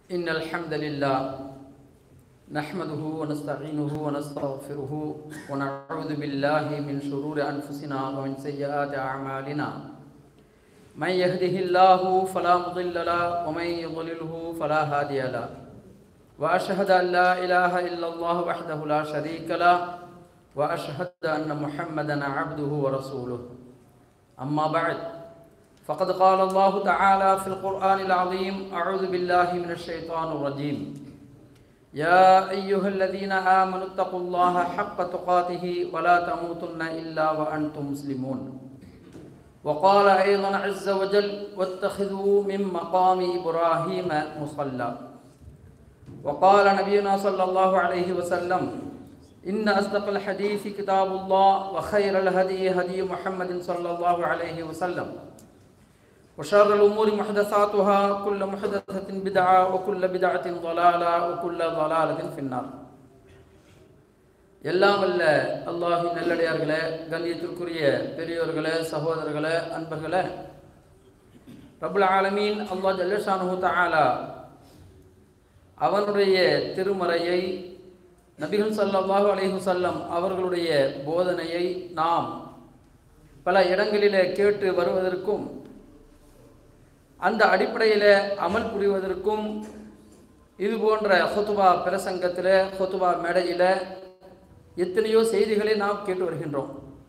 إن الحمد لله نحمده ونستعينه ونستغفره ونعوذ بالله من شرور أنفسنا ومن سيئات أعمالنا من يهده الله فلا مضل له ومن يضلله فلا هادي له وأشهد أن لا إله إلا الله وحده لا شريك له وأشهد أن محمدا عبده ورسوله أما بعد فقد قال الله تعالى في القرآن العظيم أعوذ بالله من الشيطان الرجيم يا أيها الذين آمنوا اتقوا الله حق تقاته ولا تموتن إلا وأنتم مسلمون وقال أيضا عز وجل واتخذوا من مقام إبراهيم مصلى وقال نبينا صلى الله عليه وسلم إن أصدق الحديث كتاب الله وخير الهدي هدي محمد صلى الله عليه وسلم وشر الأمور محدثاتها كل محدثة بدعة وكل بدعة ضلالة وكل ضلالة في النار எல்லாம் வல்ல அல்லாஹின் நல்லடியார்களே கண்ணியத்திற்குரிய பெரியோர்களே சகோதரர்களே அன்பர்களே ரபுல் ஆலமீன் அல்லாஹ் ஜல்லஷானு தஆலா அவனுடைய திருமறையை நபிகள் ஸல்லல்லாஹு அலைஹி வஸல்லம் அவர்களுடைய போதனையை நாம் பல இடங்களிலே கேட்டு வருவதற்கும் அந்த அடிப்படையில் அமல் புரிவதற்கும் இது போன்ற ஹொத்துபா பிரசங்கத்தில் ஹொத்துபா மேடையில் எத்தனையோ செய்திகளை நாம் கேட்டு வருகின்றோம்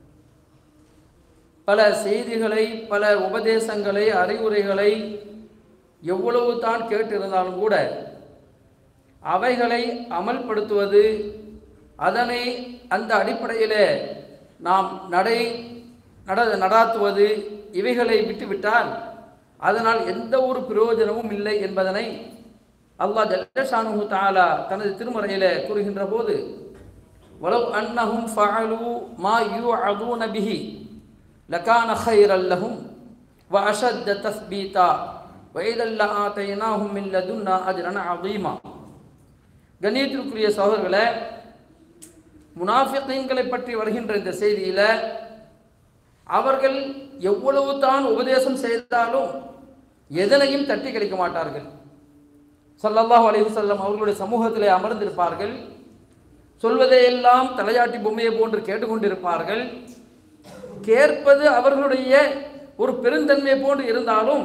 பல செய்திகளை பல உபதேசங்களை அறிவுரைகளை எவ்வளவு தான் கேட்டிருந்தாலும் கூட அவைகளை அமல்படுத்துவது அதனை அந்த அடிப்படையில் நாம் நடை நட நடாத்துவது இவைகளை விட்டுவிட்டால் அதனால் எந்த ஒரு பிரயோஜனமும் இல்லை என்பதனை அல்லாஹ் ஜல்லஷானு தாலா தனது திருமறையில கூறுகின்ற போது வலவ் அன்னஹும் ஃபஅலு மா யூஅதுன பிஹி லகான ഖൈറல் லஹும் வ அஷத்த தஸ்பீதா வ இதல் லஆதைனாஹும் மின் லதுன்னா அஜ்ரன் அதீமா கண்ணியத்திற்குரிய சகோதரர்களே முனாஃபிகீன்களை பற்றி வருகின்ற இந்த செய்தியில அவர்கள் எவ்வளவு தான் உபதேசம் செய்தாலும் எதனையும் தட்டி கழிக்க மாட்டார்கள் சல்லல்லாஹு அலைஹி வஸல்லம் அவர்களுடைய சமூகத்திலே அமர்ந்திருப்பார்கள் சொல்வதையெல்லாம் தலையாட்டி பொம்மையை போன்று கேட்டுக்கொண்டிருப்பார்கள் கேட்பது அவர்களுடைய ஒரு பெருந்தன்மை போன்று இருந்தாலும்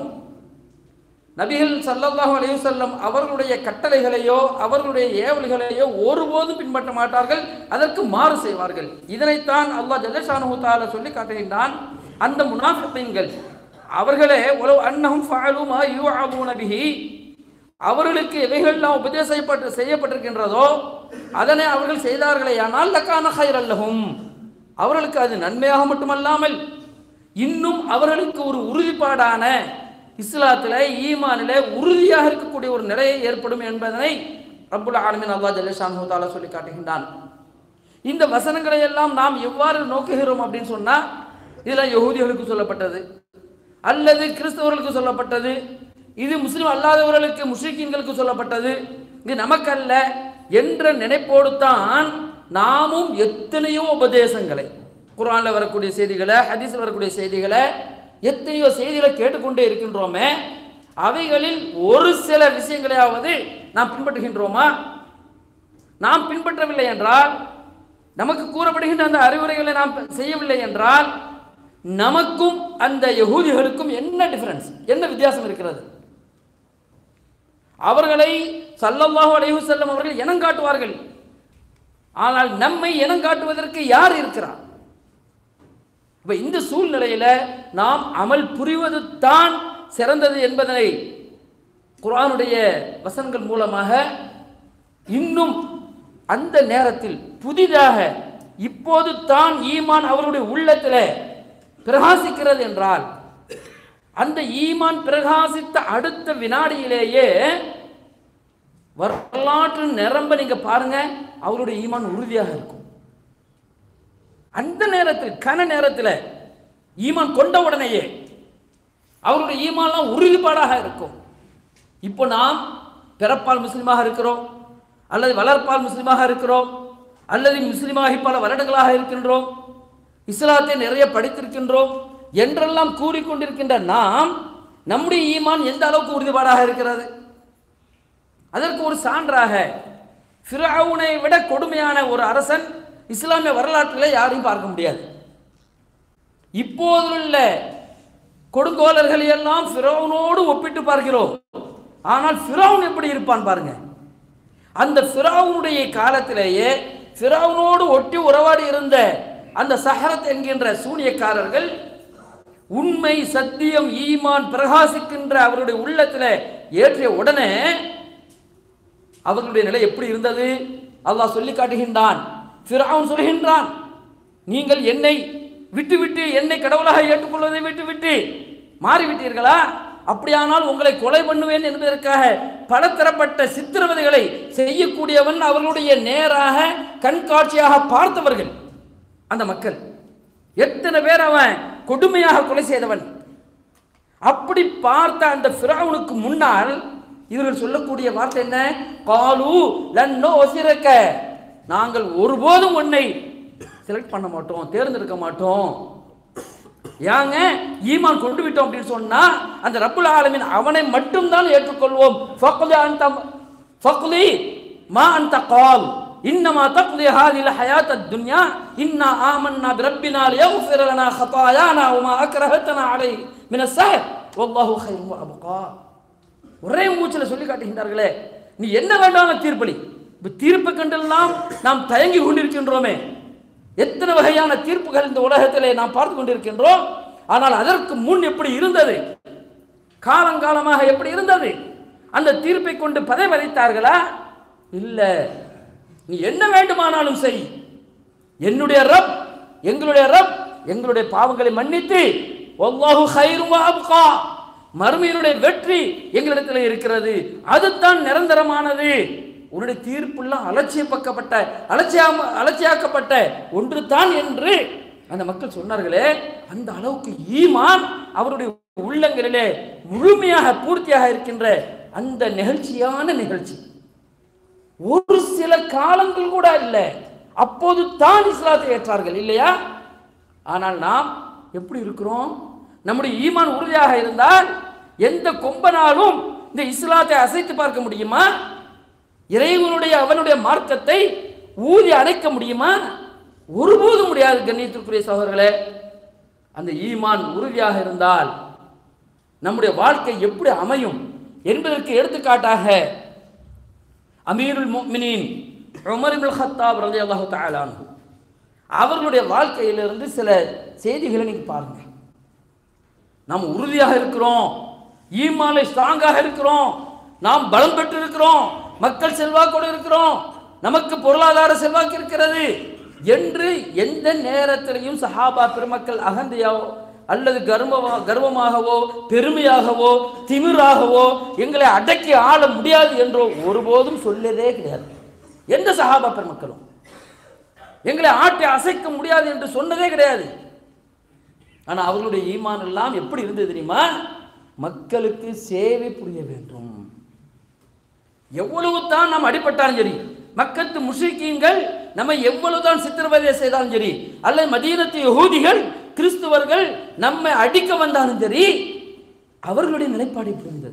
நபிகள் சல்லல்லாஹு அலைஹி வஸல்லம் அவர்களுடைய கட்டளைகளையோ அவர்களுடைய ஏவல்களையோ ஒருபோதும் பின்பற்ற மாட்டார்கள் அதற்கு மாறு செய்வார்கள் இதனைத்தான் அல்லாஹ் ஜல்லஷானு தால சொல்லி காட்டுகின்றான் அந்த முனாஃபிகீன்கள் அவர்களே உலவு அன்னஹும் ஃபஅலு மா யூஅபூன பிஹி அவர்களுக்கு எவைகள்லாம் உபதேசப்பட்டு செய்யப்பட்டிருக்கின்றதோ அதனை அவர்கள் செய்தார்களே ஆனால் லக்கான ஹைரல்லஹும் அவர்களுக்கு அது நன்மையாக மட்டுமல்லாமல் இன்னும் அவர்களுக்கு ஒரு உறுதிப்பாடான இஸ்லாத்தில் ஈமானில் உறுதியாக இருக்கக்கூடிய ஒரு நிலையை ஏற்படும் என்பதனை ரப்புல் ஆலமின் அல்லா ஜல்லிஷான் தாலா சொல்லி காட்டுகின்றான் இந்த வசனங்களை எல்லாம் நாம் எவ்வாறு நோக்குகிறோம் அப்படின்னு சொன்னால் இதெல்லாம் யகூதிகளுக்கு சொல்லப்பட்டது அல்லது கிறிஸ்தவர்களுக்கு சொல்லப்பட்டது இது முஸ்லிம் அல்லாதவர்களுக்கு முஸ்லிம்களுக்கு சொல்லப்பட்டது இது நமக்கல்ல என்ற நினைப்போடு தான் நாமும் எத்தனையோ உபதேசங்களை குரானில் வரக்கூடிய செய்திகளை ஹதீஸில் வரக்கூடிய செய்திகளை எத்தனையோ செய்திகளை கேட்டுக்கொண்டே இருக்கின்றோமே அவைகளில் ஒரு சில விஷயங்களையாவது நாம் பின்பற்றுகின்றோமா நாம் பின்பற்றவில்லை என்றால் நமக்கு கூறப்படுகின்ற அந்த அறிவுரைகளை நாம் செய்யவில்லை என்றால் நமக்கும் அந்த யகூதிகளுக்கும் என்ன டிஃபரன்ஸ் என்ன வித்தியாசம் இருக்கிறது அவர்களை சல்லல்லாஹு அலைஹி வஸல்லம் அவர்கள் இனம் காட்டுவார்கள் ஆனால் நம்மை இனம் காட்டுவதற்கு யார் இருக்கிறார் இப்ப இந்த சூழ்நிலையில நாம் அமல் புரிவது தான் சிறந்தது என்பதனை குரானுடைய வசனங்கள் மூலமாக இன்னும் அந்த நேரத்தில் புதிதாக இப்போது தான் ஈமான் அவருடைய உள்ளத்தில் பிரகாசிக்கிறது என்றால் அந்த ஈமான் பிரகாசித்த அடுத்த வினாடியிலேயே வரலாற்று நிரம்ப நீங்க பாருங்க அவருடைய ஈமான் உறுதியாக இருக்கும் அந்த நேரத்தில் கன நேரத்தில் ஈமான் கொண்ட உடனேயே அவருடைய ஈமான்லாம் உறுதிப்பாடாக இருக்கும் இப்போ நாம் பிறப்பால் முஸ்லீமாக இருக்கிறோம் அல்லது வளர்ப்பால் முஸ்லீமாக இருக்கிறோம் அல்லது முஸ்லீமாகி பல வருடங்களாக இருக்கின்றோம் இஸ்லாத்தை நிறைய படித்திருக்கின்றோம் என்றெல்லாம் கூறிக்கொண்டிருக்கின்ற நாம் நம்முடைய ஈமான் எந்த அளவுக்கு உறுதிப்பாடாக இருக்கிறது அதற்கு ஒரு சான்றாக ஃபிரௌனை விட கொடுமையான ஒரு அரசன் இஸ்லாமிய வரலாற்றில் யாரையும் பார்க்க முடியாது இப்போதுள்ள கொடுங்கோலர்களை எல்லாம் ஃபிரௌனோடு ஒப்பிட்டு பார்க்கிறோம் ஆனால் ஃபிரௌன் எப்படி இருப்பான் பாருங்க அந்த ஃபிரௌனுடைய காலத்திலேயே ஃபிரௌனோடு ஒட்டி உறவாடி இருந்த அந்த சஹரத் என்கின்ற சூனியக்காரர்கள் உண்மை சத்தியம் ஈமான் பிரகாசிக்கின்ற அவருடைய உள்ளத்தில் ஏற்றிய உடனே அவர்களுடைய நிலை எப்படி இருந்தது அல்லாஹ் சொல்லி காட்டுகின்றான் ஃபிரௌன் சொல்கின்றான் நீங்கள் என்னை விட்டு விட்டு என்னை கடவுளாக ஏற்றுக்கொள்வதை விட்டு விட்டு மாறிவிட்டீர்களா அப்படியானால் உங்களை கொலை பண்ணுவேன் என்பதற்காக பலதரப்பட்ட சித்திரவதைகளை செய்யக்கூடியவன் அவர்களுடைய நேராக கண்காட்சியாக பார்த்தவர்கள் அந்த மக்கள் எத்தனை பேர் அவன் கொடுமையாக கொலை செய்தவன் அப்படி பார்த்த அந்த ஃபிரௌனுக்கு முன்னால் இவர்கள் சொல்லக்கூடிய வார்த்தை என்ன காலு லன்னோ ஒசிரக்க நாங்கள் ஒருபோதும் உன்னை செலக்ட் பண்ண மாட்டோம் தேர்ந்தெடுக்க மாட்டோம் ஏங்க ஈமான் கொண்டு விட்டோம் அப்படின்னு சொன்னா அந்த ரப்புல் ஆலமீன் அவனை மட்டும்தான் ஏற்றுக்கொள்வோம் ஃபக்லி அந்த ஃபக்லி மா அந்த கால் இன்னமா தக்லி ஹாதில் ஹயாத் துன்யா இன்னா ஆமன்னா பிரப்பினா லியக்ஃபிர லனா خطايانا وما اكرهتنا عليه من السحر والله خير وابقى ஒரே மூச்சில் சொல்லி காட்டுகின்றார்களே நீ என்ன வேண்டாம் தீர்ப்பளி இப்போ தீர்ப்பு கண்டெல்லாம் நாம் தயங்கி கொண்டிருக்கின்றோமே எத்தனை வகையான தீர்ப்புகள் இந்த உலகத்திலே நாம் பார்த்து கொண்டிருக்கின்றோம் ஆனால் அதற்கு முன் எப்படி இருந்தது காலங்காலமாக எப்படி இருந்தது அந்த தீர்ப்பை கொண்டு பதவி வதைத்தார்களா இல்ல நீ என்ன வேண்டுமானாலும் செய் என்னுடைய ரப் எங்களுடைய ரப் எங்களுடைய பாவங்களை மன்னித்து வல்லாஹு கைரும் அப்கா மறுமையினுடைய வெற்றி எங்களிடத்தில் இருக்கிறது அதுதான் நிரந்தரமானது உன்னுடைய தீர்ப்புலாம் அலட்சியப்பக்கப்பட்ட அலட்சியாம அலட்சியாக்கப்பட்ட ஒன்று தான் என்று அந்த மக்கள் சொன்னார்களே அந்த அளவுக்கு ஈமான் அவருடைய உள்ளங்களிலே முழுமையாக பூர்த்தியாக இருக்கின்ற அந்த நிகழ்ச்சியான நிகழ்ச்சி ஒரு சில காலங்கள் கூட இல்லை அப்போது தான் இஸ்லாத்தை ஏற்றார்கள் இல்லையா ஆனால் நாம் எப்படி இருக்கிறோம் நம்முடைய ஈமான் உறுதியாக இருந்தால் எந்த கொம்பனாலும் இந்த இஸ்லாத்தை அசைத்து பார்க்க முடியுமா இறைவனுடைய அவனுடைய மார்க்கத்தை ஊதி அடைக்க முடியுமா ஒருபோதும் முடியாது கண்ணியத்திற்குரிய சகோதரர்களே அந்த ஈமான் உறுதியாக இருந்தால் நம்முடைய வாழ்க்கை எப்படி அமையும் என்பதற்கு எடுத்துக்காட்டாக அமீருல் முஃமினீன் உமர் இப்னுல் ஹத்தாப் ரலியல்லாஹு தஆலா அன்ஹு அவர்களுடைய வாழ்க்கையிலிருந்து சில செய்திகளை நீங்க பாருங்க நாம் உறுதியாக இருக்கிறோம் ஈமானை ஸ்ட்ராங்காக இருக்கிறோம் நாம் பலம் பெற்று இருக்கிறோம் மக்கள் செல்வாக்கோடு இருக்கிறோம் நமக்கு பொருளாதார செல்வாக்கு இருக்கிறது என்று எந்த நேரத்திலையும் சஹாபா பெருமக்கள் அகந்தையாவோ அல்லது கர்வமா கர்வமாகவோ பெருமையாகவோ திமிராகவோ எங்களை அடக்கி ஆள முடியாது என்றோ ஒருபோதும் சொல்லதே கிடையாது எந்த சஹாபா பெருமக்களும் எங்களை ஆட்டி அசைக்க முடியாது என்று சொன்னதே கிடையாது ஆனால் அவர்களுடைய ஈமான் எல்லாம் எப்படி இருந்தது தெரியுமா மக்களுக்கு சேவை புரிய வேண்டும் எவ்வளவு தான் நாம் அடிபட்டாலும் சரி மக்கத்து முஷிக்கீன்கள் நம்ம எவ்வளவு தான் சித்திரவதை செய்தாலும் சரி அல்லது மதீனத்து யகூதிகள் கிறிஸ்துவர்கள் நம்மை அடிக்க வந்தாலும் சரி அவர்களுடைய நிலைப்பாடு இப்படி இருந்தது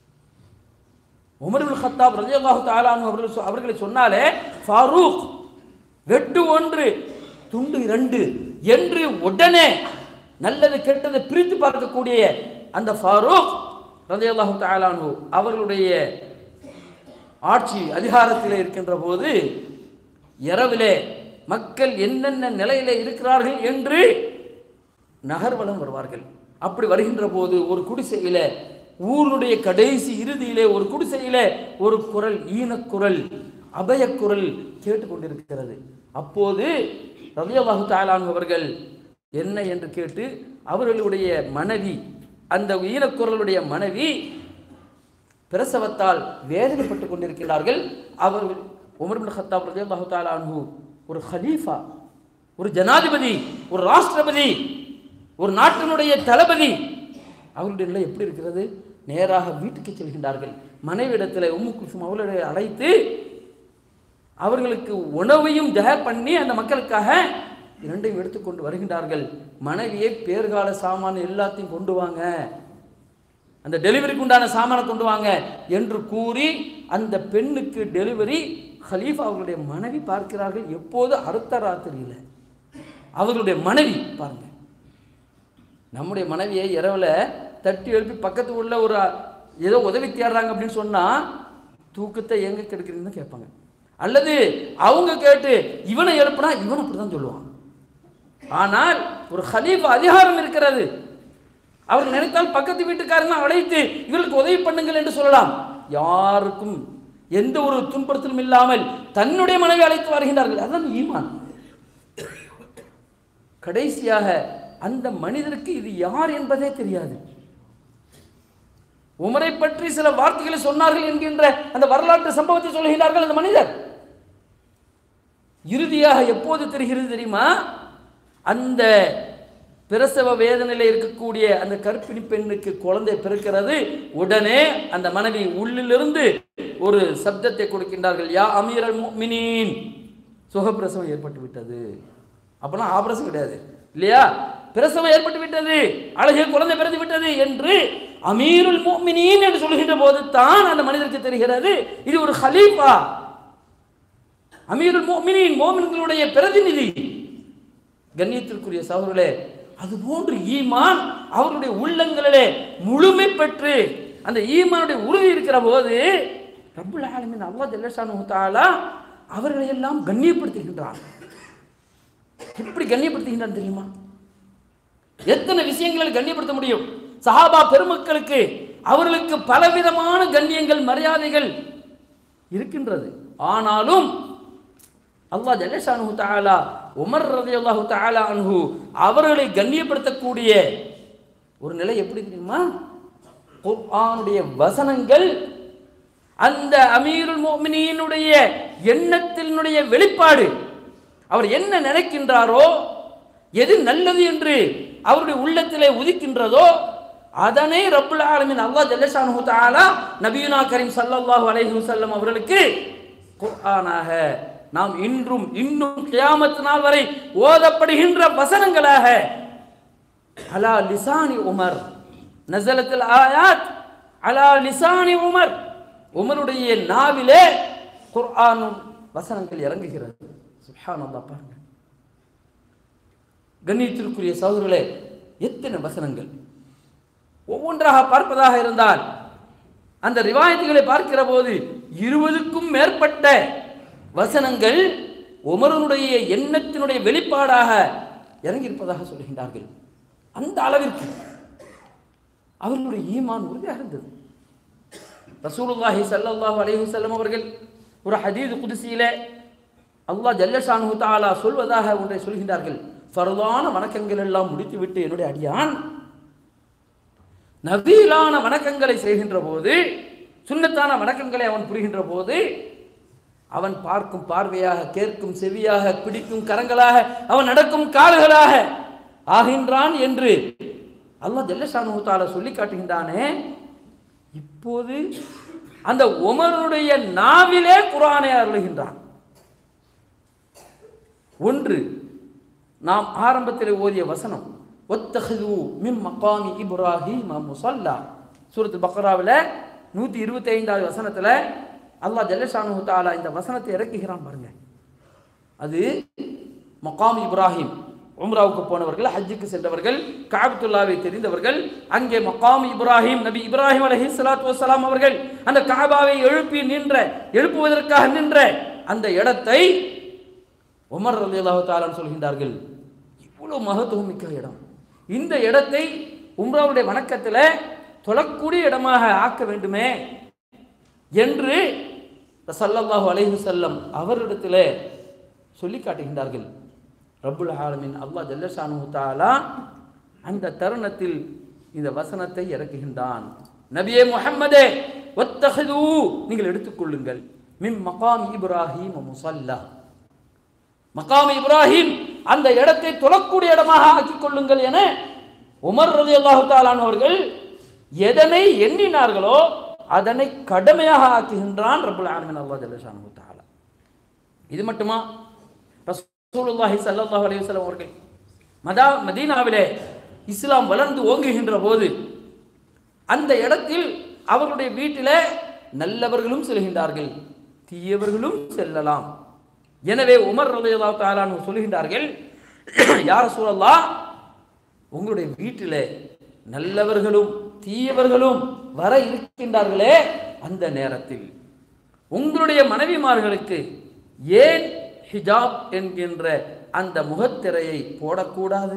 உமருல் ஹத்தாப் ரலியல்லாஹு தஆலா அன்ஹு அவர்கள் சொ- அவர்களை சொன்னாலே ஃபாரூக் வெட்டு ஒன்று துண்டு இரண்டு என்று உடனே நல்லது கெட்டதை பிரித்து பார்க்கக்கூடிய அந்த ஃபாரூக் ரலியல்லாஹு தஆலா அன்ஹு அவர்களுடைய ஆட்சி அதிகாரத்தில் இருக்கின்ற போது இரவிலே மக்கள் என்னென்ன நிலையிலே இருக்கிறார்கள் என்று நகர்வலம் வருவார்கள் அப்படி வருகின்ற போது ஒரு குடிசையில ஊருடைய கடைசி இறுதியிலே ஒரு குடிசையில ஒரு குரல் ஈனக்குரல் அபயக்குரல் கேட்டுக்கொண்டிருக்கிறது அப்போது ரலியல்லாஹு தாலான் அவர்கள் என்ன என்று கேட்டு அவர்களுடைய மனைவி அந்த ஈனக்குரலுடைய மனைவி பிரசவத்தால் வேதனைப்பட்டு கொண்டிருக்கிறார்கள் அவர்கள் உமர் பின் ஹத்தாப் ரலியல்லாஹு தஆலா அன்ஹு ஒரு ஹலீஃபா ஒரு ஜனாதிபதி ஒரு ராஷ்டிரபதி ஒரு நாட்டினுடைய தளபதி அவருடைய நிலை எப்படி இருக்கிறது நேராக வீட்டுக்கு செல்கின்றார்கள் மனைவிடத்தில் உம்மு குல்சும் அவர்களை அழைத்து அவர்களுக்கு உணவையும் தயார் பண்ணி அந்த மக்களுக்காக இரண்டையும் எடுத்துக்கொண்டு வருகின்றார்கள் மனைவியை பேர்கால சாமான் எல்லாத்தையும் கொண்டு வாங்க அந்த டெலிவரிக்கு உண்டான சாமானை கொண்டு வாங்க என்று கூறி அந்த பெண்ணுக்கு டெலிவரி ஹலீஃபா அவர்களுடைய மனைவி பார்க்கிறார்கள் எப்போது அடுத்த ராத்திரியில் அவர்களுடைய மனைவி பாருங்க நம்முடைய மனைவியை இரவில் தட்டி எழுப்பி பக்கத்து உள்ள ஒரு ஏதோ உதவி தேடுறாங்க அப்படின்னு சொன்னால் தூக்கத்தை எங்கே கெடுக்கிறீங்கன்னு கேட்பாங்க அல்லது அவங்க கேட்டு இவனை எழுப்புனா இவன் அப்படி தான் சொல்லுவான் ஆனால் ஒரு ஹலீஃபா அதிகாரம் இருக்கிறது அவர் நினைத்தால் பக்கத்து வீட்டுக்காரனை அழைத்து இவர்களுக்கு உதவி பண்ணுங்கள் என்று சொல்லலாம் யாருக்கும் எந்த ஒரு துன்புறுத்தலும் இல்லாமல் தன்னுடைய மனைவி அழைத்து வருகின்றார்கள் அதுதான் ஈமான் கடைசியாக அந்த மனிதருக்கு இது யார் என்பதே தெரியாது உமரை பற்றி சில வார்த்தைகளை சொன்னார்கள் என்கின்ற அந்த வரலாற்று சம்பவத்தை சொல்கிறார்கள் அந்த மனிதர் இறுதியாக எப்போது தெரிகிறது தெரியுமா அந்த பிரசவ வேதனையில் இருக்கக்கூடிய அந்த கர்ப்பிணி பெண்ணுக்கு குழந்தை பிறக்கிறது உடனே அந்த மனைவி உள்ளிலிருந்து ஒரு சப்தத்தை கொடுக்கின்றார்கள் யா அமீரல் முஃமினீன் சுகப்பிரசவம் ஏற்பட்டு விட்டது அப்பெல்லாம் ஆபரேஷன் கிடையாது இல்லையா பிரசவம் ஏற்பட்டு விட்டது அழகிய குழந்தை பிறந்து விட்டது என்று அமீருல் முஃமினீன் என்று சொல்கின்ற போது தான் அந்த மனிதருக்கு தெரிகிறது இது ஒரு ஹலீஃபா அமீருல் முஃமினீன் மோமின்களுடைய பிரதிநிதி கண்ணியத்திற்குரிய சகோதரர்களே அதுபோன்று ஈமான் அவர்களுடைய உள்ளங்களிலே முழுமை பெற்று அந்த ஈமானுடைய உறுதி இருக்கிற போது ரப்புல் ஆலமீன் அல்லாஹ் ஜல்லஷானு தஆலா அவர்களை எல்லாம் கண்ணியப்படுத்துகின்றான் எப்படி கண்ணியப்படுத்துகின்றான் தெரியுமா எத்தனை விஷயங்களை கண்ணியப்படுத்த முடியும் சஹாபா பெருமக்களுக்கு அவர்களுக்கு பலவிதமான கண்ணியங்கள் மரியாதைகள் இருக்கின்றது ஆனாலும் அல்லாஹ் ஜல்லஷானு தஆலா உமர் ரலியல்லாஹு தஆலா அன்ஹு அவர்களை கண்ணியப்படுத்தக்கூடிய ஒரு நிலை எப்படி தெரியுமா குர்ஆனுடைய வசனங்கள் அந்த அமீருல் முஃமினீனுடைய எண்ணத்தினுடைய வெளிப்பாடு அவர் என்ன நினைக்கின்றாரோ எது நல்லது என்று அவருடைய உள்ளத்திலே உதிக்கின்றதோ அதனை ரப்புல் ஆலமீன் அல்லாஹ் ஜல்லஷானு தஆலா நபியுனா கரீம் ஸல்லல்லாஹு அலைஹி வஸல்லம் அவர்களுக்கு குர்ஆனாக நாம் இன்றும் இன்னும் கியாமத் நாள் வரை ஓதப்படுகின்ற வசனங்களாக அலா லிசானி உமர் நஸலத்தில் ஆயாத் அலா லிசானி உமர் உமருடைய நாவிலே குர்ஆன் வசனங்கள் இறங்குகிறது சுப்ஹானல்லாஹ் பாருங்க கண்ணியத்திற்குரிய சகோதரர்களே எத்தனை வசனங்கள் ஒவ்வொன்றாக பார்ப்பதாக இருந்தால் அந்த ரிவாயத்துகளை பார்க்கிற போது இருபதுக்கும் மேற்பட்ட வசனங்கள் உமரனுடைய எண்ணத்தினுடைய வெளிப்பாடாக இறங்கியிருப்பதாக சொல்கின்றார்கள் அந்த அளவிற்கு அவர்களுடைய ஈமான் உறுதியாக இருந்தது ரசூலுல்லாஹி ஸல்லல்லாஹு அலைஹி வஸல்லம் அவர்கள் ஒரு ஹதீது குதிசியிலே அல்லாஹ் ஜல்லஷானு தஆலா சொல்வதாக ஒன்றை சொல்கின்றார்கள் ஃபர்தான வணக்கங்கள் எல்லாம் முடித்துவிட்டு என்னுடைய அடியான் நபீலான வணக்கங்களை செய்கின்ற போது சுன்னத்தான வணக்கங்களை அவன் புரிகின்ற போது அவன் பார்க்கும் பார்வையாக கேட்கும் செவியாக பிடிக்கும் கரங்களாக அவன் நடக்கும் கால்களாக ஆகின்றான் என்று அல்லாஹ் ஜல்லஷானு தாலா சொல்லி காட்டுகின்றானே இப்போது அந்த உமருடைய நாவிலே குரானை அருளுகின்றான் ஒன்று நாம் ஆரம்பத்தில் ஓதிய வசனம் ஒத்தஹது மிம் மகாமி இப்ராஹிம் முசல்லா சூரத்து பக்ராவில் நூற்றி இருபத்தி ஐந்தாவது வசனத்தில் அல்லாஹ் ஜல்லஷானு தாலா இந்த வசனத்தை இறக்குகிறான் பாருங்க அது மகாம் இப்ராஹிம் உம்ராவுக்கு போனவர்கள் ஹஜ்ஜுக்கு சென்றவர்கள் காபத்துல்லாவை தெரிந்தவர்கள் அங்கே மகாம் இப்ராஹிம் நபி இப்ராஹிம் அலஹி சலாத்து வசலாம் அவர்கள் அந்த காபாவை எழுப்பி நின்ற எழுப்புவதற்காக நின்ற அந்த இடத்தை உமர் ரலி அல்லாஹு தாலான் சொல்கின்றார்கள் இவ்வளவு மகத்துவம் மிக்க இடம் இந்த இடத்தை உம்ராவுடைய வணக்கத்தில் தொழக்கூடிய இடமாக ஆக்க வேண்டுமே என்று சல்லல்லாஹு அலைஹி வஸல்லம் அவரிடத்தில் சொல்லி காட்டுகின்றார்கள் ரப்புல் ஆலமின் அல்லாஹ் ஜல்லஷானு தாலா அந்த தருணத்தில் இந்த வசனத்தை இறக்குகின்றான் நபியே முஹம்மதே ஒத்தஹது நீங்கள் எடுத்துக்கொள்ளுங்கள் மிம் மகாம் இப்ராஹிம் முசல்லா மகாம் இப்ராஹிம் அந்த இடத்தை தொழக்கூடிய இடமாக ஆக்கிக் கொள்ளுங்கள் என உமர் ரதி அல்லாஹு தாலான் அவர்கள் எதனை எண்ணினார்களோ அதனை கடமையாக ஆக்குகின்றான் ரபுல் ஆலமின் அல்லாஹ் ஜல்லஷானு தாலா இது மட்டுமா ரசூலுல்லாஹி ஸல்லல்லாஹு அலைஹி வஸல்லம் அவர்கள் மதா மதீனாவிலே இஸ்லாம் வளர்ந்து ஓங்குகின்ற போது அந்த இடத்தில் அவர்களுடைய வீட்டிலே நல்லவர்களும் செல்கின்றார்கள் தீயவர்களும் செல்லலாம் எனவே உமர் ரலியல்லாஹு தஆலா அன்ஹு சொல்கின்றார்கள் யார் சூழல்லா உங்களுடைய வீட்டிலே நல்லவர்களும் தீயவர்களும் வர இருக்கின்றார்களே அந்த நேரத்தில் உங்களுடைய மனைவிமார்களுக்கு ஏன் ஹிஜாப் என்கின்ற அந்த முகத்திரையை போடக்கூடாது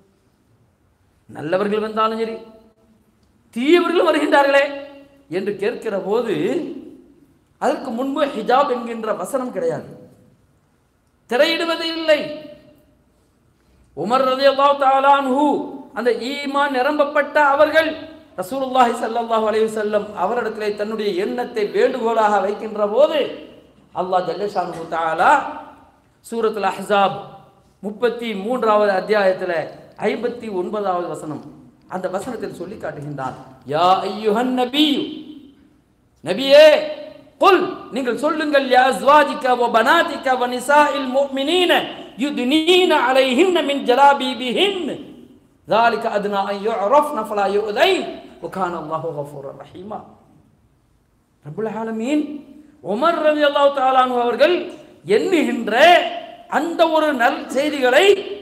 நல்லவர்கள் வந்தாலும் சரி தீயவர்கள் வருகின்றார்களே என்று கேட்கிற போது அதற்கு முன்பு ஹிஜாப் என்கின்ற வசனம் கிடையாது திரையிடுவது இல்லை உமர் ரலியல்லாஹு தஆலா அன்ஹு அந்த ஈமான் நிரம்பப்பட்ட அவர்கள் ரசூலுல்லாஹி ஸல்லல்லாஹு அலைஹி வஸல்லம் அவரிடத்திலே தன்னுடைய எண்ணத்தை வேண்டுகோளாக வைக்கின்ற போது அல்லாஹ் ஜல்லஷானு தஆலா சூரத்துல் அஹ்ஸாப் முப்பத்தி மூன்றாவது அத்தியாயத்தில் ஐம்பத்தி ஒன்பதாவது வசனம் அந்த வசனத்தில் சொல்லி காட்டுகின்றான் யா ஐயுஹன் நபியு நபியே குல் நீங்கள் சொல்லுங்கள் யா அஸ்வாஜிக வ பனாதிக வ நிசாஇல் முஃமினீன யுத்னீன அலைஹின்ன மின் ஜலாபீபிஹின் ذلك أدنى أن يعرفن فلا يؤذين وكان الله غفورا رحيما ரப்புல் ஆலமீன் உமர் ரலியல்லாஹு தஆலா அன்ஹு அவர்கள் எண்ணுகின்ற அந்த ஒரு நல் செய்திகளை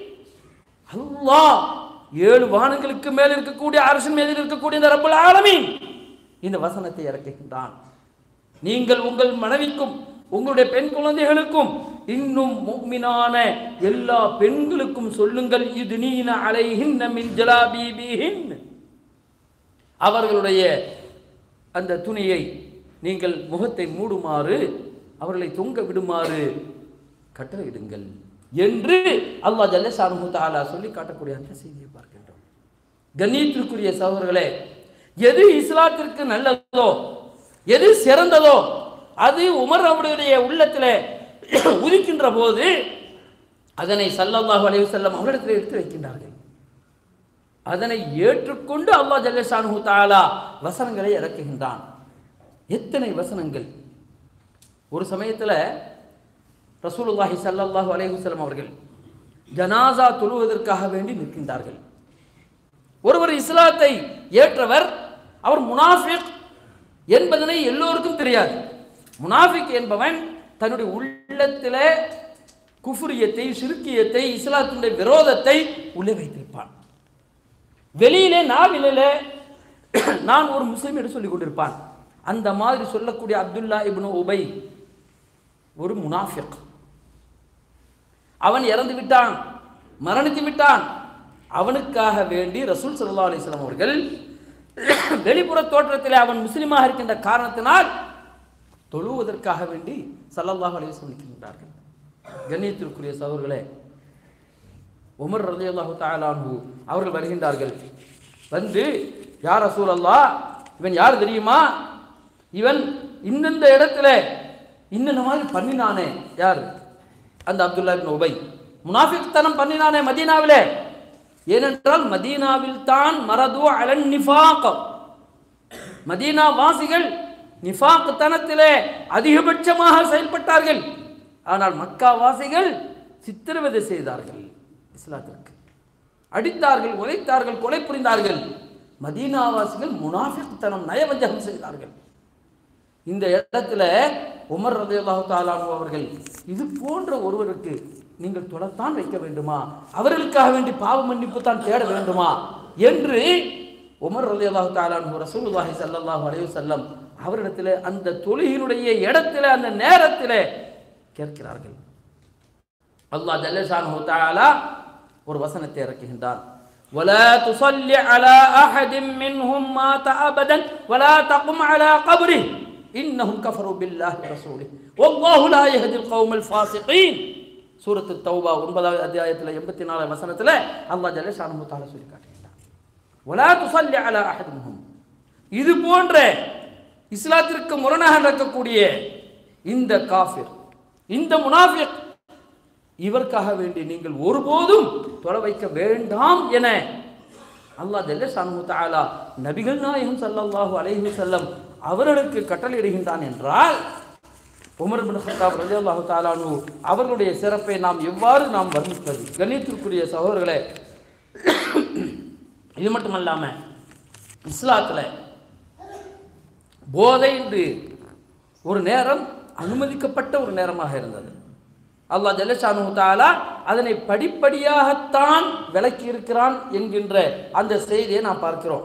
அல்லாஹ் ஏழு வானங்களுக்கு மேல் இருக்கக்கூடிய அரசின் மீது இருக்கக்கூடிய இந்த ரப்புல் ஆலமீன் இந்த வசனத்தை இறக்குகின்றான் நீங்கள் உங்கள் மனைவிக்கும் உங்களுடைய பெண் குழந்தைகளுக்கும் இன்னும் முக்மினான எல்லா பெண்களுக்கும் சொல்லுங்கள் இது நீன அலைஹின் மின் ஜலாபீபிஹின் அவர்களுடைய அந்த துணியை நீங்கள் முகத்தை மூடுமாறு அவர்களை தொங்க விடுமாறு கட்டளையிடுங்கள் என்று அல்லாஹ் ஜல்லஷானு தாலா சொல்லி காட்டக்கூடிய அந்த செய்தியை பார்க்கின்றோம் கண்ணியத்திற்குரிய சகோதரர்களே எது இஸ்லாத்திற்கு நல்லதோ எது சிறந்ததோ அது உமர் அவருடைய உள்ளத்தில் உதிக்கின்ற போது அதனை சல்லல்லாஹு அலைஹி வஸல்லம் அவரிடத்தில் எடுத்து வைக்கின்றார்கள் அதனை ஏற்றுக்கொண்டு அல்லாஹ் ஜல்லஷானு தாலா வசனங்களை இறக்குகின்றான் எத்தனை வசனங்கள் ஒரு சமயத்தில் ரசூலுல்லாஹி ஸல்லல்லாஹு அலைஹி வஸல்லம் அவர்கள் ஜனாசா தொழுவதற்காக வேண்டி நிற்கின்றார்கள் ஒருவர் இஸ்லாத்தை ஏற்றவர் அவர் முனாஃபிக் என்பதனை எல்லோருக்கும் தெரியாது முனாஃபிக் என்பவன் தன்னுடைய உள்ளத்திலே குஃப்ரியத்தை சிறுக்கியத்தை இஸ்லாத்தினுடைய விரோதத்தை உள்ளே வைத்திருப்பான் வெளியிலே நாவிலே நான் ஒரு முஸ்லீம் என்று சொல்லிக் கொண்டிருப்பான் அந்த மாதிரி சொல்லக்கூடிய அப்துல்லா இப்னு உபை ஒரு முனாஃபிக் அவன் இறந்து விட்டான் மரணித்து விட்டான் அவனுக்காக வேண்டி ரசூல் சல்லா அலிஸ்லாம் அவர்கள் வெளிப்புற தோற்றத்தில் அவன் முஸ்லீமாக இருக்கின்ற காரணத்தினால் தொழுவதற்காக வேண்டி சல்லல்லாஹு அலைஹி வஸல்லம் நிற்கின்றார்கள் கண்ணியத்திற்குரிய சகோதரர்களே உமர் ரலியல்லாஹு தஆலா அன்ஹு அவர்கள் வருகின்றார்கள் வந்து யார் ரசூல் அல்லாஹ் இவன் யார் தெரியுமா இவன் இந்தந்த இடத்துல இன்னென்ன மாதிரி பண்ணினானே யார் அந்த அப்துல்லா இப்னு உபை முனாஃபிக்தனம் பண்ணினானே மதீனாவிலே ஏனென்றால் மதீனாவில் தான் மரது அலன் நிஃபாக் மதீனா வாசிகள் நிஃபாக் தனத்திலே அதிகபட்சமாக செயல்பட்டார்கள் ஆனால் மக்கா வாசிகள் சித்திரவதை செய்தார்கள் இஸ்லாத்திற்கு அடித்தார்கள் உழைத்தார்கள் கொலை புரிந்தார்கள் மதீனாவாசிகள் முனாஃபிக்தனம் நயவஞ்சகம் செய்தார்கள் இந்த இடத்துல உமர் ரலியல்லாஹு தாலானு அவர்கள் இது போன்ற ஒருவருக்கு நீங்கள் தொலைத்தான் வைக்க வேண்டுமா அவர்களுக்காக வேண்டி பாவ மன்னிப்பு தான் தேட வேண்டுமா என்று உமர் ரலியல்லாஹு தாலானு ரசூலுல்லாஹி ஸல்லல்லாஹு அலைஹி வஸல்லம் அவரிடத்தில் அந்த தொழுகையினுடைய இடத்துல அந்த நேரத்தில் கேட்கிறார்கள் அல்லாஹ் ஜல்லஷானு தஆலா ஒரு வசனத்தை இறக்குகின்றான் ولا تصل على أحد منهم مات أبدا ولا تقم على قبره إنهم كفروا بالله ورسوله والله لا يهدي القوم الفاسقين சூரத்து தௌபா ஒன்பதாவது அத்தியாயத்தில் எண்பத்தி நாலு வசனத்தில் அல்லாஹ் ஜல்லஷானு தாலா சொல்லி காட்டுகின்றான் ولا تصلي على أحد منهم இது போன்ற இஸ்லாத்திற்கு முரணாக நடக்கக்கூடிய இந்த காஃபிர் இந்த முனாஃபிக் இவருக்காக வேண்டி நீங்கள் ஒருபோதும் தொலை வைக்க வேண்டாம் என அல்லாஹ் ஜல்லஷானு தாலா நபிகள் நாயகம் ஸல்லல்லாஹு அலைஹி வஸல்லம் அவர்களுக்கு கட்டளையிடுகின்றான் என்றால் உமர் பின் ஹத்தாப் ரலியல்லாஹு தாலானு அவர்களுடைய சிறப்பை நாம் எவ்வாறு நாம் வர்ணிப்பது கணித்திற்குரிய சகோதரர்களே இது மட்டுமல்லாம இஸ்லாத்தில் போதை என்று ஒரு நேரம் அனுமதிக்கப்பட்ட ஒரு நேரமாக இருந்தது அல்லாஹ் ஜல்லஷானு தாலா அதனை படிப்படியாகத்தான் விளக்கி இருக்கிறான் என்கின்ற அந்த செய்தியை நாம் பார்க்கிறோம்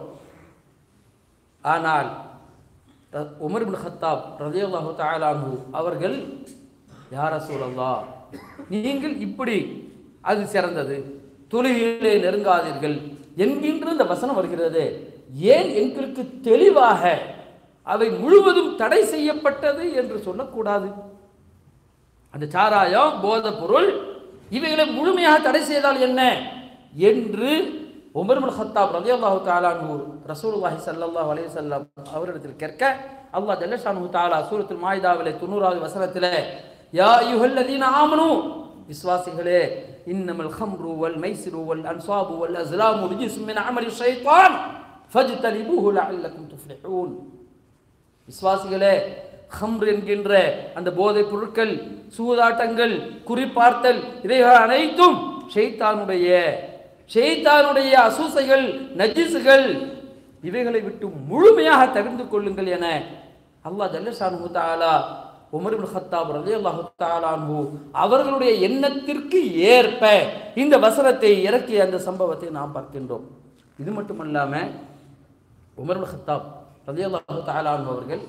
ஆனால் ர- உமர் பின் ஹத்தாப் ரதியல்லாஹு தஆலாஹு அவர்கள் யார் ரசூலல்லா நீங்கள் இப்படி அது சிறந்தது தொழுகையிலே நெருங்காதீர்கள் என்கின்ற இந்த வசனம் வருகிறது ஏன் எங்களுக்கு தெளிவாக அவை முழுவதும் தடை செய்யப்பட்டது என்று சொல்லக்கூடாது அந்த சாராயம் போதைப் பொருள் இவைகளை முழுமையாக தடை செய்தால் என்ன என்று உமர் பின் ஹத்தாப் ரலியல்லாஹு தஆலா அன்ஹு ரசூலுல்லாஹி ஸல்லல்லாஹு அலைஹி வஸல்லம் அவரிடத்தில் கேட்க அல்லாஹ் ஜல்லஷானு தஆலா சூரத்துல் மாயிதாவிலே 90வது வசனத்திலே யா அய்யுஹல்லதீன ஆமனு விசுவாசிகளே இன்னமல் ஹம்ரு வல் மைசிரு வல் அன்சாபு வல் அஸ்லாமு ரிஜிஸ் மின் அமலி ஷைத்தான் ஃபஜ்தனிபூஹு லஅல்லக்கும் துஃப்லிஹூன் விசுவாசிகளே ஹம்ர் என்கின்ற அந்த போதைப் பொருட்கள் சூதாட்டங்கள் குறிப்பார்த்தல் இவைகள் அனைத்தும் ஷைத்தானுடைய ஷைத்தானுடைய அசூசைகள் நஜிசுகள் இவைகளை விட்டு முழுமையாக தவிர்த்து கொள்ளுங்கள் என அல்லாஹ் ஜல்லஷானு தாலா உமர் இப்னு ஹத்தாப் ரலியல்லாஹு தஆலா அன்ஹு அவர்களுடைய எண்ணத்திற்கு ஏற்ப இந்த வசனத்தை இறக்கிய அந்த சம்பவத்தை நாம் பார்க்கின்றோம் இது மட்டுமல்லாம உமர் இப்னு ஹத்தாப் ரலியல்லாஹு தஆலா அன்ஹு அவர்கள்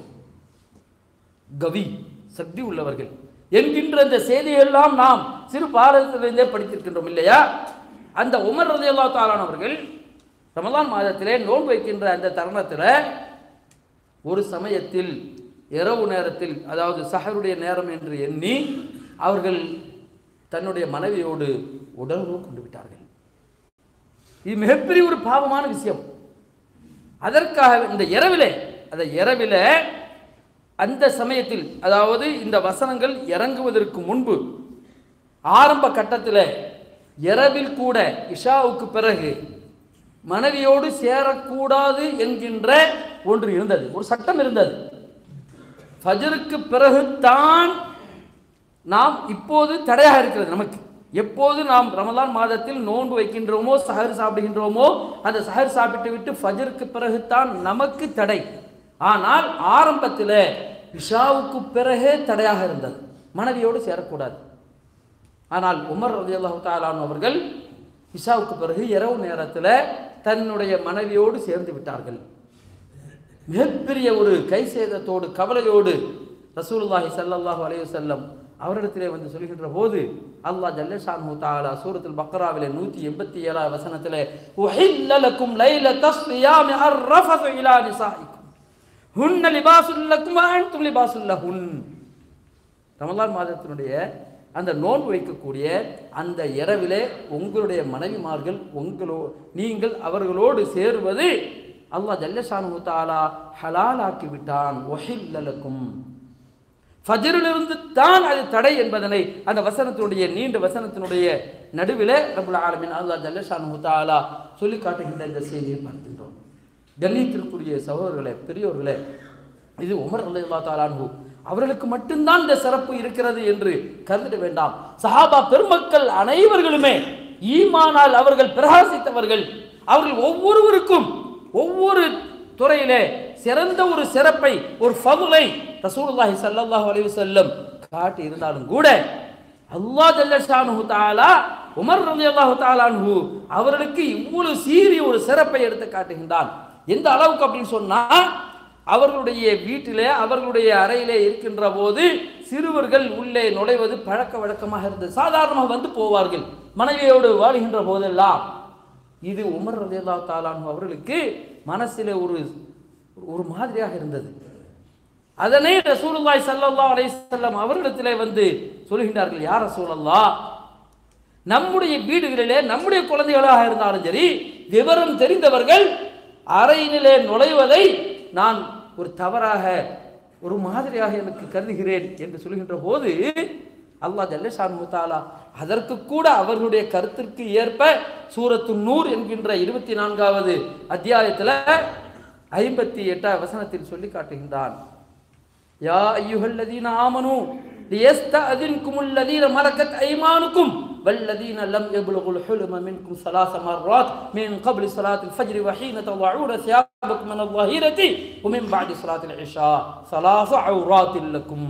கவி சக்தி உள்ளவர்கள் என்கின்ற அந்த செய்தியெல்லாம் நாம் சிறு பாரதத்திலிருந்தே படித்திருக்கின்றோம் இல்லையா அந்த உமர் ரலியல்லாஹு தஆலா அவர்கள் ரமலான் மாதத்திலே நோன்பு வைக்கின்ற அந்த தருணத்தில் ஒரு சமயத்தில் இரவு நேரத்தில் அதாவது சஹருடைய நேரம் என்று எண்ணி அவர்கள் தன்னுடைய மனைவியோடு உடலுறவு கொண்டு விட்டார்கள் இது மிகப்பெரிய ஒரு பாவமான விஷயம் அதற்காக இந்த இரவிலே அந்த இரவிலே அந்த சமயத்தில் அதாவது இந்த வசனங்கள் இறங்குவதற்கு முன்பு ஆரம்ப கட்டத்தில் இரவில் கூட இஷாவுக்கு பிறகு மனைவியோடு சேரக்கூடாது என்கின்ற ஒன்று இருந்தது ஒரு சட்டம் இருந்தது ஃபஜருக்கு பிறகுதான் நாம் இப்போது தடையாக இருக்கிறது நமக்கு எப்போது நாம் ரமலான் மாதத்தில் நோன்பு வைக்கின்றோமோ சஹர் சாப்பிடுகின்றோமோ அந்த சஹர் சாப்பிட்டு விட்டு ஃபஜருக்கு பிறகுதான் நமக்கு தடை ஆனால் ஆரம்பத்தில் இஷாவுக்கு பிறகே தடையாக இருந்தது மனைவியோடு சேரக்கூடாது ஆனால் உமர் ரலியல்லாஹு தாலான் அவர்கள் இஷாவுக்கு பிறகு இரவு நேரத்தில் தன்னுடைய மனைவியோடு சேர்ந்து விட்டார்கள் மிகப்பெரிய ஒரு கை சேதத்தோடு கவலையோடு ரசூலுல்லாஹி ஸல்லல்லாஹு அலைஹி வஸல்லம் அவரிடத்திலே வந்து சொல்கின்ற போது அல்லாஹ் ஜல்லஷான்ஹு தஆலா சூரத்துல் பக்ராவிலே 187 ஏழாவது வசனத்திலே உஹில்ல லக்கும் லைலத ஸியாமி அர்ரஃபது இலா நிசாஇக்கும் ஹுன்ன லிபாசுல் லக்கும் வ அன்தும் லிபாசுல் லஹுன் ரமலான் மாதத்தினுடைய அந்த நோன்பு வைக்கக்கூடிய அந்த இரவிலே உங்களுடைய மனைவிமார்கள் உங்களோ நீங்கள் அவர்களோடு சேருவது அல்லாஹ் ஜல்லஷானு தாலா ஹலாலாக்கி விட்டான் ஒஹில்லலக்கும் ஃபஜரிலிருந்து தான் அது தடை என்பதனை அந்த வசனத்தினுடைய நீண்ட வசனத்தினுடைய நடுவிலே ரபுல் ஆலமின் அல்லாஹ் ஜல்லஷானு தாலா சொல்லி காட்டுகின்ற இந்த செய்தியை பார்க்கின்றோம் கண்ணியத்திற்குரிய சகோதரர்களே பெரியோர்களே இது உமர் அல்லா தாலான்ஹு அவர்களுக்கு மட்டும்தான் இந்த சிறப்பு இருக்கிறது என்று கருதிட வேண்டாம் சஹாபா பெருமக்கள் அனைவர்களுமே ஈமானால் அவர்கள் பிரகாசித்தவர்கள் அவர்கள் ஒவ்வொருவருக்கும் ஒவ்வொரு துறையிலே சிறந்த ஒரு சிறப்பை ஒரு ஃபதுலை ரசூலுல்லாஹி ஸல்லல்லாஹு அலைஹி வஸல்லம் காட்டி இருந்தாலும் கூட அல்லாஹ் ஜல்லஷானு தஆலா உமர் ரலியல்லாஹு தஆலா அன்ஹு அவர்களுக்கு இவ்வளவு சீரிய ஒரு சிறப்பை எடுத்து காட்டுகின்றான் எந்த அளவுக்கு அப்படின்னு சொன்னா அவர்களுடைய வீட்டிலே அவர்களுடைய அறையிலே இருக்கின்ற போது சிறுவர்கள் உள்ளே நுழைவது பழக்க வழக்கமாக இருந்தது சாதாரணமாக வந்து போவார்கள் மனைவியோடு வாழ்கின்ற போதெல்லாம் இது உமர் ரலியல்லா தாலான் அவர்களுக்கு மனசிலே ஒரு ஒரு மாதிரியாக இருந்தது அதனை ரசூலுல்லாஹி ஸல்லல்லாஹு அலைஹி வஸல்லம் அவர்களிடத்திலே வந்து சொல்கின்றார்கள் யார் ரசூலல்லாஹ் நம்முடைய வீடுகளிலே நம்முடைய குழந்தைகளாக இருந்தாலும் சரி விவரம் தெரிந்தவர்கள் அறையினிலே நுழைவதை நான் ஒரு தவறாக ஒரு மாதிரியாக எனக்கு கருதுகிறேன் என்று சொல்கின்ற போது அல்லாஹ் ஜல்லஷான் முத்தாலா அதற்கு கூட அவர்களுடைய கருத்திற்கு ஏற்ப சூரத்து நூர் என்கின்ற இருபத்தி நான்காவது அத்தியாயத்தில் ஐம்பத்தி எட்டாம் வசனத்தில் சொல்லி காட்டுகின்றான் யா ஐயுஹல்லதீன ஆமனு லியஸ்தஅதின்குமுல் லதீன மலக்கத் ஐமானுக்கும் والذين لم يبلغوا الحلم منكم ثلاث مرات من قبل صلاة الفجر وحين تضعون ثيابكم من الظهيرة ومن بعد صلاة العشاء ثلاث عورات لكم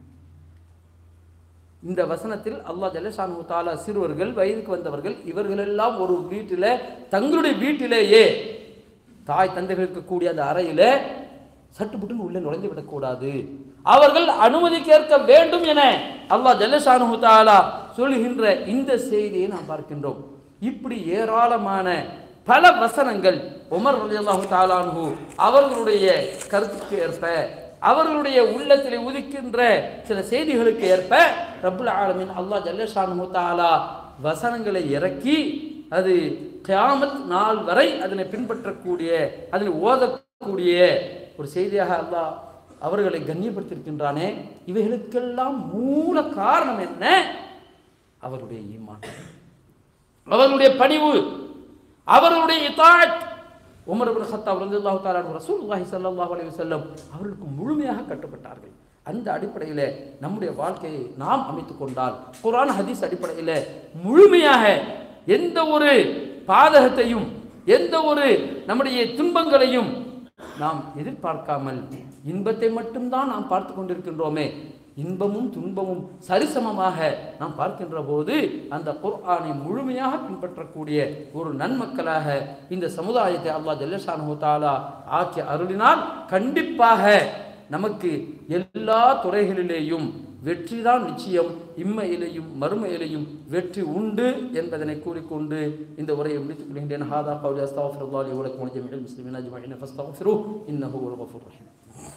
இந்த வசனத்தில் அல்லாஹ் ஜல்லஷானு தாலா சிறுவர்கள் வயதுக்கு வந்தவர்கள் இவர்களெல்லாம் ஒரு வீட்டில் தங்களுடைய வீட்டிலேயே தாய் தந்தைகளுக்கு கூடிய அந்த அறையில சட்டுப்புட்டுன்னு உள்ளே நுழைந்து விடக்கூடாது அவர்கள் அனுமதி கேட்க வேண்டும் என அல்லாஹ் ஜல்லஷானு தாலா சொல்கின்ற இந்த செய்தியை நாம் பார்க்கின்றோம் இப்படி ஏராளமான பல வசனங்கள் உமர் ரலியல்லாஹு தாலான்ஹு அவர்களுடைய கருத்துக்கு ஏற்ப அவர்களுடைய உள்ளத்தில் உதிக்கின்ற சில செய்திகளுக்கு ஏற்ப ரப்புல் ஆலமீன் அல்லாஹ் ஜல்லஷானு தாலா வசனங்களை இறக்கி அது கியாமத் நாள் வரை அதனை பின்பற்றக்கூடிய அதனை ஓதக்கூடிய ஒரு செய்தியாக அல்லாஹ் அவர்களை கண்ணியப்படுத்தியிருக்கின்றானே இவைகளுக்கெல்லாம் மூல காரணம் என்ன அவருடைய ஈமான் அவர்களுடைய பணிவு அவர்களுடைய இத்தாத் உமர் இப்னு கத்தாப் ரலியல்லாஹு தஆலா அன்ஹு ரசூலுல்லாஹி ஸல்லல்லாஹு அலைஹி வஸல்லம் அவர்களுக்கு முழுமையாக கட்டுப்பட்டார்கள் அந்த அடிப்படையில் நம்முடைய வாழ்க்கையை நாம் அமைத்துக் கொண்டால் குர்ஆன் ஹதீஸ் அடிப்படையில் முழுமையாக எந்த ஒரு பாதகத்தையும் எந்த ஒரு நம்முடைய துன்பங்களையும் நாம் எதிர்பார்க்காமல் இன்பத்தை மட்டும்தான் நாம் பார்த்து கொண்டிருக்கின்றோமே இன்பமும் துன்பமும் சரிசமமாக நாம் பார்க்கின்ற போது அந்த குர்ஆனை முழுமையாக பின்பற்றக்கூடிய ஒரு நன்மக்களாக இந்த சமுதாயத்தை அல்லாஹ் ஜல்லஷானு தாலா ஆக்கி அருளினால் கண்டிப்பாக நமக்கு எல்லா துறைகளிலேயும் வெற்றிதான் நிச்சயம் இம்மையிலையும் மறுமையிலையும் வெற்றி உண்டு என்பதனை கூறிக்கொண்டு இந்த உரையை முடித்துக் கொள்கின்றேன் ஹாதா கௌலி அஸ்தாஃபிருல்லாஹி வ லக்கும் ஜமீஅல் முஸ்லிமீன அஜ்மஈன ஃபஸ்தக்ஃபிருஹு இன்னஹு ஹுவல் கஃபூர் ரஹீம்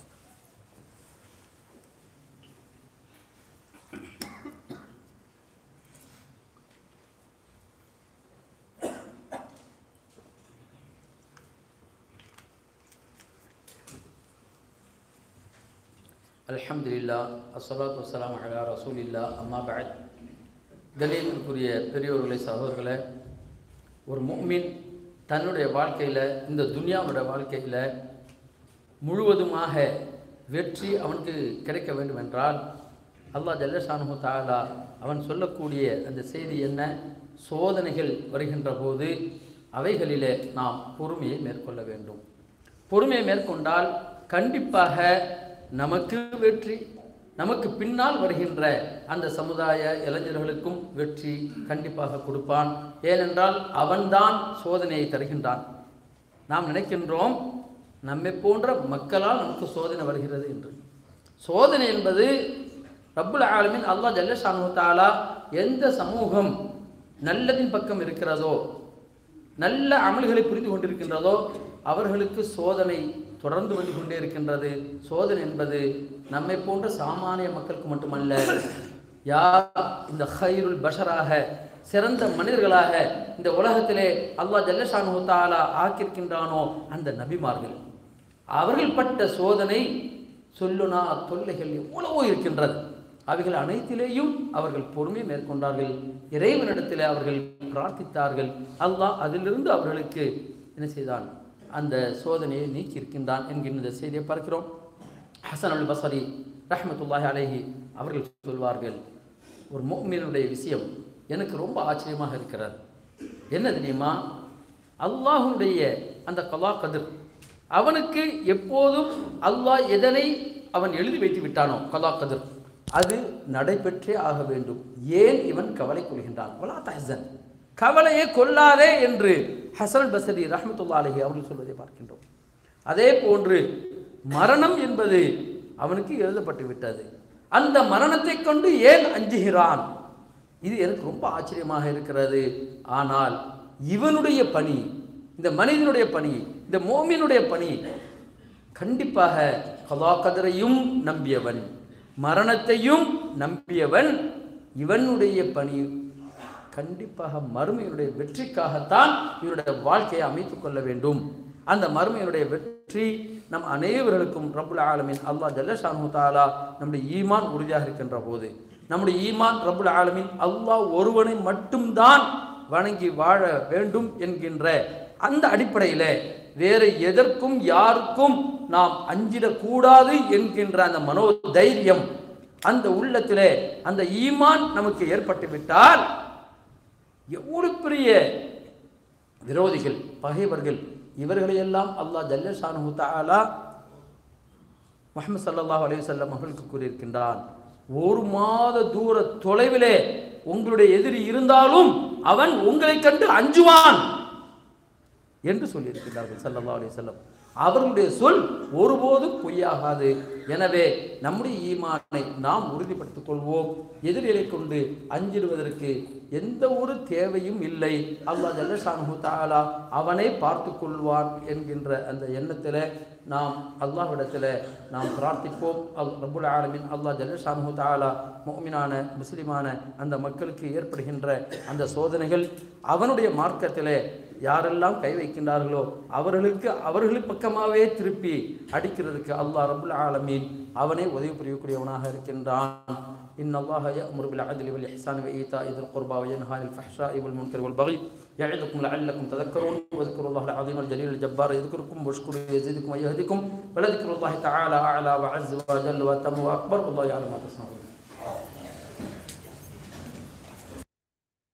அல்ஹம்துலில்லா அஸ்ஸலாத்து வஸ்ஸலாமு அலா ரசூலில்லா அம்மா பஅத் கலீலுக்குரிய பெரியோர்களே சகோதரர்களே ஒரு முஃமின் தன்னுடைய வாழ்க்கையில் இந்த துனியாவோட வாழ்க்கையில் முழுவதுமாக வெற்றி அவனுக்கு கிடைக்க வேண்டும் என்றால் அல்லாஹ் ஜல்லஷானு தாலா அவன் சொல்லக்கூடிய அந்த செய்தி என்ன சோதனைகள் வருகின்ற போது அவைகளிலே நாம் பொறுமையை மேற்கொள்ள வேண்டும் பொறுமையை மேற்கொண்டால் கண்டிப்பாக நமக்கு வெற்றி நமக்கு பின்னால் வருகின்ற அந்த சமுதாய இளைஞர்களுக்கும் வெற்றி கண்டிப்பாக கொடுப்பான் ஏனென்றால் அவன்தான் சோதனையை தருகின்றான் நாம் நினைக்கின்றோம் நம்மை போன்ற மக்களால் நமக்கு சோதனை வருகிறது என்று சோதனை என்பது ரப்புல் ஆலமின் அல்லாஹ் ஜல்லஷானு தாலா எந்த சமூகம் நல்லதின் பக்கம் இருக்கிறதோ நல்ல அமல்களை புரிந்து கொண்டிருக்கின்றதோ அவர்களுக்கு சோதனை தொடர்ந்து வந்து கொண்டே இருக்கின்றது சோதனை என்பது நம்மை போன்ற சாமானிய மக்களுக்கு மட்டுமல்ல யார் இந்த ஹைருல் பஷராக சிறந்த மனிதர்களாக இந்த உலகத்திலே அல்லாஹ் ஜல்லஷானு தாலா ஆக்கியிருக்கின்றானோ அந்த நபிமார்கள் அவர்கள் பட்ட சோதனை சொல்லுனா தொல்லைகள் எவ்வளவோ இருக்கின்றது அவைகள் அனைத்திலேயும் அவர்கள் பொறுமை மேற்கொண்டார்கள் இறைவனிடத்தில் அவர்கள் பிரார்த்தித்தார்கள் அல்லாஹ் அதிலிருந்து அவர்களுக்கு என்ன செய்தான் அந்த சோதனையை நீக்கி இருக்கின்றான் என்கின்ற இந்த செய்தியை பார்க்கிறோம் ஹசன் அல் பசரி ரஹ்மத்துல்லாஹி அலைஹி அவர்கள் சொல்வார்கள் ஒரு மோமினுடைய விஷயம் எனக்கு ரொம்ப ஆச்சரியமாக இருக்கிறது என்ன தெரியுமா அல்லாஹுடைய அந்த கலா கதிர் அவனுக்கு எப்போதும் அல்லாஹ் எதனை அவன் எழுதி வைத்து விட்டானோ கலா கதிர் அது நடைபெற்றே ஆக வேண்டும் ஏன் இவன் கவலை கொள்கின்றான் வலா தஹசன் கவலையே கொள்ளாதே என்று ஹசன் பசரி ரஹமத்துல்லா அலஹி அவர்கள் சொல்வதை பார்க்கின்றோம் அதே போன்று மரணம் என்பது அவனுக்கு எழுதப்பட்டு விட்டது அந்த மரணத்தை கொண்டு ஏன் அஞ்சுகிறான் இது எனக்கு ரொம்ப ஆச்சரியமாக இருக்கிறது ஆனால் இவனுடைய பணி இந்த மனிதனுடைய பணி இந்த மோமினுடைய பணி கண்டிப்பாக கலா கதரையும் நம்பியவன் மரணத்தையும் நம்பியவன் இவனுடைய பணி கண்டிப்பாக மறுமையினுடைய வெற்றிக்காகத்தான் இவனுடைய வாழ்க்கையை அமைத்துக் கொள்ள வேண்டும் அந்த மறுமையினுடைய வெற்றி நம் அனைவர்களுக்கும் ரப்புல் ஆலமின் அல்லாஹ் ஜல்லஷானு தாலா நம்முடைய ஈமான் உறுதியாக இருக்கின்ற போது நம்முடைய ஈமான் ரப்புல் ஆலமின் அல்லாஹ் ஒருவனை மட்டும்தான் வணங்கி வாழ வேண்டும் என்கின்ற அந்த அடிப்படையில் வேறு எதற்கும் யாருக்கும் நாம் அஞ்சிடக்கூடாது என்கின்ற அந்த மனோ தைரியம் அந்த உள்ளத்திலே அந்த ஈமான் நமக்கு ஏற்பட்டு விட்டால் எவ்வளவு பெரிய விரோதிகள் பகைவர்கள் இவர்களையெல்லாம் அல்லாஹ் ஜல்லஷானு தஆலா முஹம்மது ஸல்லல்லாஹு அலைஹி வஸல்லம் அவர்களுக்கு கூறியிருக்கின்றான் ஒரு மாத தூர தொலைவிலே உங்களுடைய எதிரி இருந்தாலும் அவன் உங்களை கண்டு அஞ்சுவான் என்று சொல்லியிருக்கிறார்கள் ஸல்லல்லாஹு அலைஹி வஸல்லம் அவர்களுடைய சொல் ஒருபோதும் பொய்யாகாது எனவே நம்முடைய ஈமானை நாம் உறுதிப்படுத்திக் கொள்வோம் எதிரிகளை கொண்டு அஞ்சிடுவதற்கு எந்த ஒரு தேவையும் இல்லை அல்லாஹ் ஜல்லஷானு தாலா அவனை பார்த்து கொள்வான் என்கின்ற அந்த எண்ணத்தில் நாம் அல்லாஹ்விடத்தில் நாம் பிரார்த்திப்போம் அல் ரபுல் ஆலமின் அல்லாஹ் ஜல்லஷானு தாலா முஃமினான முஸ்லிமான அந்த மக்களுக்கு ஏற்படுகின்ற அந்த சோதனைகள் அவனுடைய மார்க்கத்திலே யாரெல்லாம் கை வைக்கின்றார்களோ அவர்களுக்கு அவர்கள் பக்கமாகவே திருப்பி அடிக்கிறதுக்கு அல்லாஹ் ரபுல் ஆலமீன் அவனே உதவி புரியக்கூடியவனாக இருக்கின்றான் إن الله يأمر بالعدل والإحسان وإيتاء ذي القربى وينهى عن الفحشاء والمنكر والبغي يعظكم لعلكم تذكرون واذكروا الله العظيم الجليل الجبار يذكركم واشكروا يزيدكم ويهدكم ولذكر الله تعالى أعلى وعز وجل وأتم وأكبر والله يعلم ما تصنعون